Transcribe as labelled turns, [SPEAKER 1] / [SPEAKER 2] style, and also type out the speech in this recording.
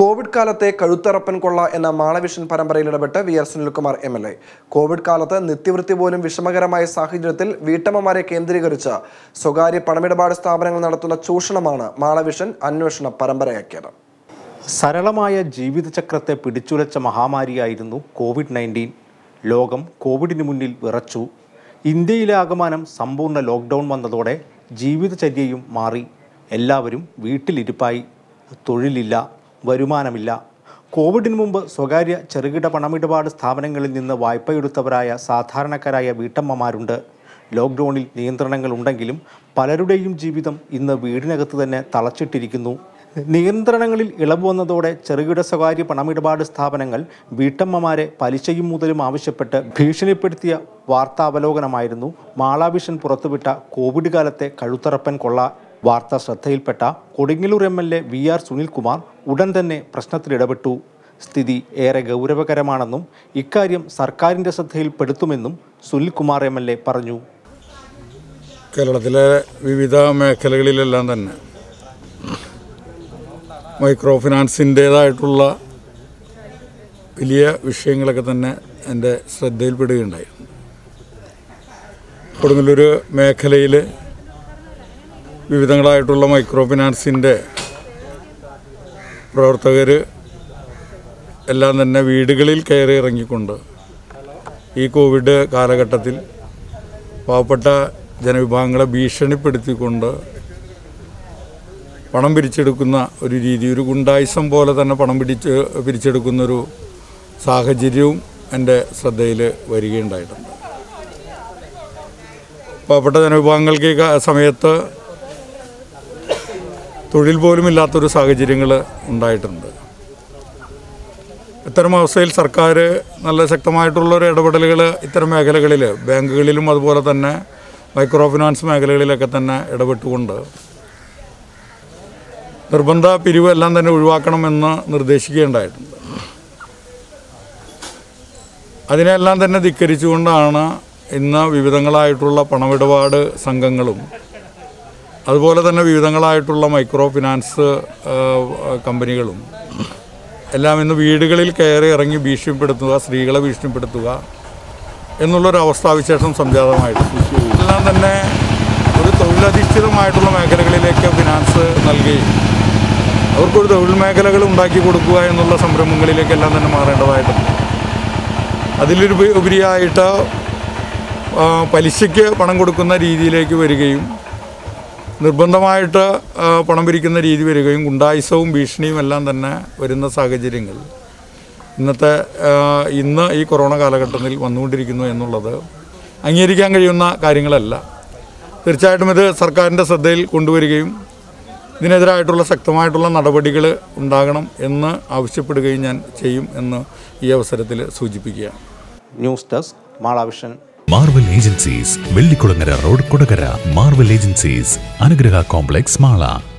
[SPEAKER 1] Covid കാലത്തെ കഴുത്തറപ്പൻ കൊള്ള എന്ന മാളവിഷൻ പരമ്പരയിൽ ഇടപെട്ട് V R Sunilkumar M L A Covid കാലത്ത് നിത്യവൃത്തി പോലും വിഷമകരമായ സാഹചര്യത്തിൽ വീട്ടമ്മമാരെ കേന്ദ്രീകരിച്ച് സ്വകാര്യ പണമിടപാട് സ്ഥാപനങ്ങൾ നടത്തുന്ന ചൂഷണമാണ് മാളവിഷൻ അന്വേഷണ പരമ്പരയാക്കിയത്
[SPEAKER 2] സരളമായ ജീവിതചക്രത്തെ പിടിച്ചുലച്ച മഹാമാരിയായിരുന്നു കോവിഡ് നയൻറ്റീൻ ലോകം കോവിഡിന് മുന്നിൽ വിറച്ചു ഇന്ത്യയിലെ ആകമാനം സമ്പൂർണ്ണ ലോക്ക്ഡൗൺ വന്നതോടെ ജീവിതചര്യയും മാറി എല്ലാവരും വീട്ടിലിരിപ്പായി തൊഴിലില്ല വരുമാനമില്ല കോവിഡിന് മുമ്പ് സ്വകാര്യ ചെറുകിട പണമിടപാട് സ്ഥാപനങ്ങളിൽ നിന്ന് വായ്പയെടുത്തവരായ സാധാരണക്കാരായ വീട്ടമ്മമാരുണ്ട് ലോക്ക്ഡൗണിൽ നിയന്ത്രണങ്ങൾ ഉണ്ടെങ്കിലും പലരുടെയും ജീവിതം ഇന്ന് വീടിനകത്ത് തന്നെ തളച്ചിട്ടിരിക്കുന്നു നിയന്ത്രണങ്ങളിൽ ഇളവ് വന്നതോടെ ചെറുകിട സ്വകാര്യ പണമിടപാട് സ്ഥാപനങ്ങൾ വീട്ടമ്മമാരെ പലിശയും മുതലും ആവശ്യപ്പെട്ട് ഭീഷണിപ്പെടുത്തിയ വാർത്താവലോകനമായിരുന്നു മാളാവിഷൻ പുറത്തുവിട്ട കോവിഡ് കാലത്തെ കഴുത്തറപ്പൻ കൊള്ള വാർത്ത ശ്രദ്ധയിൽപ്പെട്ട Kodungallur M L A V R Sunilkumar ഉടൻ തന്നെ പ്രശ്നത്തിലിടപെട്ടു സ്ഥിതി ഏറെ ഗൗരവകരമാണെന്നും ഇക്കാര്യം സർക്കാരിൻ്റെ ശ്രദ്ധയിൽപ്പെടുത്തുമെന്നും സുനിൽകുമാർ എം എൽ എ പറഞ്ഞു
[SPEAKER 3] കേരളത്തിലെ വിവിധ മേഖലകളിലെല്ലാം തന്നെ മൈക്രോ ഫിനാൻസിൻ്റേതായിട്ടുള്ള വലിയ വിഷയങ്ങളൊക്കെ തന്നെ എൻ്റെ ശ്രദ്ധയിൽപ്പെടുകയുണ്ടായി കൊടുങ്ങല്ലൂർ മേഖലയിൽ വിവിധങ്ങളായിട്ടുള്ള മൈക്രോ ഫിനാൻസിൻ്റെ പ്രവർത്തകർ എല്ലാം തന്നെ വീടുകളിൽ കയറി ഇറങ്ങിക്കൊണ്ട് ഈ കോവിഡ് കാലഘട്ടത്തിൽ പാവപ്പെട്ട ജനവിഭാഗങ്ങളെ ഭീഷണിപ്പെടുത്തിക്കൊണ്ട് പണം പിരിച്ചെടുക്കുന്ന ഒരു രീതി ഒരു ഗുണ്ടായിസം പോലെ തന്നെ പണം പിടിച്ച് പിരിച്ചെടുക്കുന്നൊരു സാഹചര്യവും എൻ്റെ ശ്രദ്ധയിൽ വരികയുണ്ടായിട്ടുണ്ട് പാവപ്പെട്ട ജനവിഭാഗങ്ങൾക്ക് ഈ കാ- സമയത്ത് തൊഴിൽ പോലും ഇല്ലാത്തൊരു സാഹചര്യങ്ങൾ ഉണ്ടായിട്ടുണ്ട് ഇത്തരം അവസ്ഥയിൽ സർക്കാർ നല്ല ശക്തമായിട്ടുള്ളൊരു ഇടപെടലുകൾ ഇത്തരം മേഖലകളിൽ ബാങ്കുകളിലും അതുപോലെ തന്നെ മൈക്രോ ഫിനാൻസ് മേഖലകളിലൊക്കെ തന്നെ ഇടപെട്ടുകൊണ്ട് നിർബന്ധ പിരിവ് എല്ലാം തന്നെ ഒഴിവാക്കണമെന്ന് നിർദ്ദേശിക്കുകയുണ്ടായിട്ടുണ്ട് അതിനെല്ലാം തന്നെ ധിക്കരിച്ചുകൊണ്ടാണ് ഇന്ന് വിവിധങ്ങളായിട്ടുള്ള പണമിടപാട് സംഘങ്ങളും അതുപോലെ തന്നെ വിവിധങ്ങളായിട്ടുള്ള മൈക്രോ ഫിനാൻസ് ആ, കമ്പനികളും എല്ലാം ഇന്ന് വീടുകളിൽ കയറി ഇറങ്ങി ഭീഷണിപ്പെടുത്തുക സ്ത്രീകളെ ഭീഷണിപ്പെടുത്തുക എന്നുള്ളൊരു അവസ്ഥാവിശേഷം സംജാതമായിട്ടുണ്ട് എല്ലാം തന്നെ ഒരു തൊഴിലധിഷ്ഠിതമായിട്ടുള്ള മേഖലകളിലേക്ക് ഫിനാൻസ് നൽകുകയും അവർക്കൊരു തൊഴിൽ മേഖലകൾ ഉണ്ടാക്കി കൊടുക്കുക എന്നുള്ള സംരംഭങ്ങളിലേക്കെല്ലാം തന്നെ മാറേണ്ടതായിട്ടുണ്ട് അതിലൊരു ഉപരിയായിട്ട് ആ, പലിശയ്ക്ക് പണം കൊടുക്കുന്ന രീതിയിലേക്ക് വരികയും നിർബന്ധമായിട്ട് ആ, പണം പിരിക്കുന്ന രീതി വരികയും ഗുണ്ടായുസവും ഭീഷണിയും എല്ലാം തന്നെ വരുന്ന സാഹചര്യങ്ങൾ ഇന്നത്തെ ആ, ഇന്ന് ഈ കൊറോണ കാലഘട്ടത്തിൽ വന്നുകൊണ്ടിരിക്കുന്നു എന്നുള്ളത് അംഗീകരിക്കാൻ കഴിയുന്ന കാര്യങ്ങളല്ല തീർച്ചയായിട്ടും ഇത് സർക്കാരിൻ്റെ ശ്രദ്ധയിൽ കൊണ്ടുവരികയും ഇതിനെതിരായിട്ടുള്ള ശക്തമായിട്ടുള്ള നടപടികൾ ഉണ്ടാകണം എന്ന് ആവശ്യപ്പെടുകയും ഞാൻ ചെയ്യും എന്ന് ഈ അവസരത്തിൽ സൂചിപ്പിക്കുകയാണ്
[SPEAKER 2] news desk Malavision
[SPEAKER 4] Marvel Agencies Vellikulangara road Kodakara Marvel Agencies Anugraha complex Mala